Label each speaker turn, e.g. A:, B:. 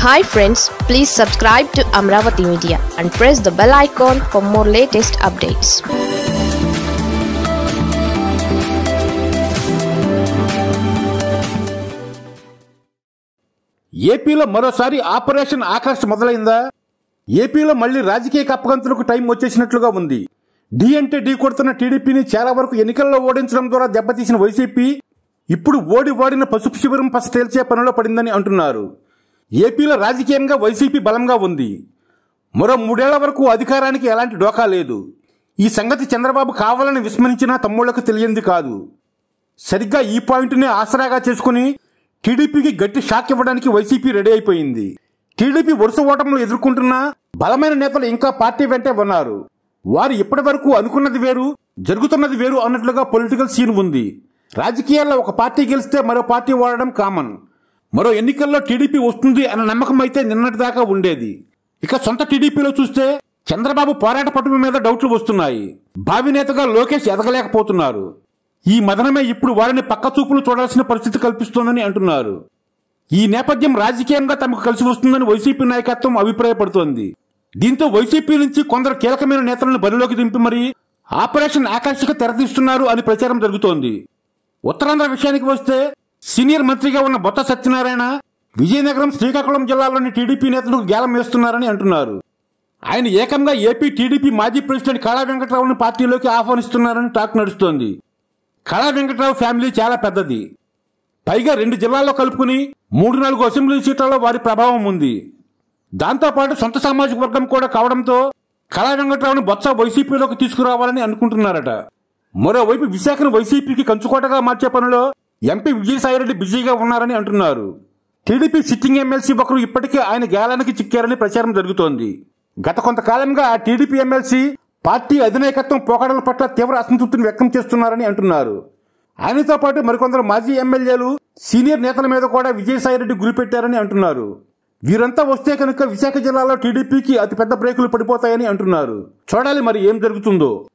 A: hi friends please subscribe to Amaravati media and press the bell icon for more latest updates
B: ఏపీలో మరోసారి operation Akarsh మొదలైందా ఏపీలో మళ్లీ రాజకీయ కప్పగంతులకు time వచ్చేసినట్లుగా ఉంది డి అంటే ఢీ కొడుతున్న టీడీపీని చాలా వరకు ఎన్నికల్లో ఓడించడం ద్వారా దెబ్బతీసిన వైసీపీ ఇప్పుడు ఓడి ఓడిన పసుపు శిబిరం పస తేల్చే పనిలో పడిందని అంటున్నారు ఏపీలో రాజకీయంగా వైసీపీ బలంగా ఉంది మరో మూడేళ్ల వరకు అధికారానికి ఎలాంటి డోకా లేదు ఈ సంగతి చంద్రబాబు కావాలని విస్మరించినా తమ్ముళ్లకు తెలియంది కాదు సరిగ్గా ఈ పాయింట్నే ఆసరాగా చేసుకుని టీడీపీకి గట్టి షాక్ ఇవ్వడానికి వైసీపీ రెడీ అయిపోయింది టీడీపీ వరుస ఓటములు ఎదుర్కొంటున్న బలమైన నేతలు ఇంకా పార్టీ వెంటే ఉన్నారు వారు ఇప్పటి వరకు అనుకున్నది వేరు జరుగుతున్నది వేరు అన్నట్లుగా పొలిటికల్ సీన్ ఉంది రాజకీయాల్లో ఒక పార్టీ గెలిస్తే మరో పార్టీ ఓడడం కామన్ మరో ఎన్నికల్లో టీడీపీ వస్తుంది అన్న నమ్మకం అయితే నిన్నటిదాకా ఉండేది ఇక సొంత టీడీపీలో చూస్తే చంద్రబాబు పోరాట పట్టుమ మీద డౌట్లు వస్తున్నాయి భావి నేతగా లోకేష్ ఎదగలేకపోతున్నారు ఈ మదనమే ఇప్పుడు వారిని పక్క చూపులు చూడాల్సిన పరిస్థితి కల్పిస్తోందని అంటున్నారు ఈ నేపథ్యం రాజకీయంగా తమకు కలిసి వస్తుందని వైసీపీ నాయకత్వం అభిప్రాయపడుతోంది దీంతో వైసీపీ నుంచి కొందరు కీలకమైన నేతలను బరిలోకి దింపి మరి ఆపరేషన్ ఆకర్షక తెరతీస్తున్నారు అని ప్రచారం జరుగుతోంది ఉత్తరాంధ్ర విషయానికి వస్తే సీనియర్ మంత్రిగా ఉన్న బొత్త సత్యనారాయణ విజయనగరం శ్రీకాకుళం జిల్లాలోని టీడీపీ నేతలకు గేలం వేస్తున్నారని అంటున్నారు ఆయన ఏకంగా ఏపీ టీడీపీ మాజీ ప్రెసిడెంట్ కళా వెంకట్రావుని పార్టీలోకి ఆహ్వానిస్తున్నారని టాక్ నడుస్తోంది కళా వెంకట్రావు ఫ్యామిలీ చాలా పెద్దది పైగా రెండు జిల్లాల్లో కలుపుకుని మూడు నాలుగు అసెంబ్లీ సీట్లలో వారి ప్రభావం ఉంది దాంతోపాటు సొంత సామాజిక వర్గం కూడా కావడంతో కళా వెంకట్రావును బొత్స వైసీపీలోకి తీసుకురావాలని అనుకుంటున్నారట మరోవైపు విశాఖను వైసీపీకి కంచుకోటగా మార్చే పనిలో ఎంపీ విజయసాయిరెడ్డి బిజీగా ఉన్నారని అంటున్నారు టీడీపీ సిట్టింగ్ ఎమ్మెల్సీ ఒకరు ఇప్పటికే ఆయన గేలానికి చిక్కారని ప్రచారం జరుగుతోంది గత కొంతకాలంగా ఆ టీడీపీ ఎమ్మెల్సీ పార్టీ అధినాయకత్వం పోకడల పట్ల తీవ్ర అసంతృప్తిని వ్యక్తం చేస్తున్నారని అంటున్నారు ఆయనతో పాటు మరికొందరు మాజీ ఎమ్మెల్యేలు సీనియర్ నేతల మీద కూడా విజయసాయిరెడ్డి గురిపెట్టారని అంటున్నారు వీరంతా వస్తే కనుక విశాఖ జిల్లాలో టీడీపీకి అతిపెద్ద బ్రేకులు పడిపోతాయని అంటున్నారు చూడాలి మరి ఏం జరుగుతుందో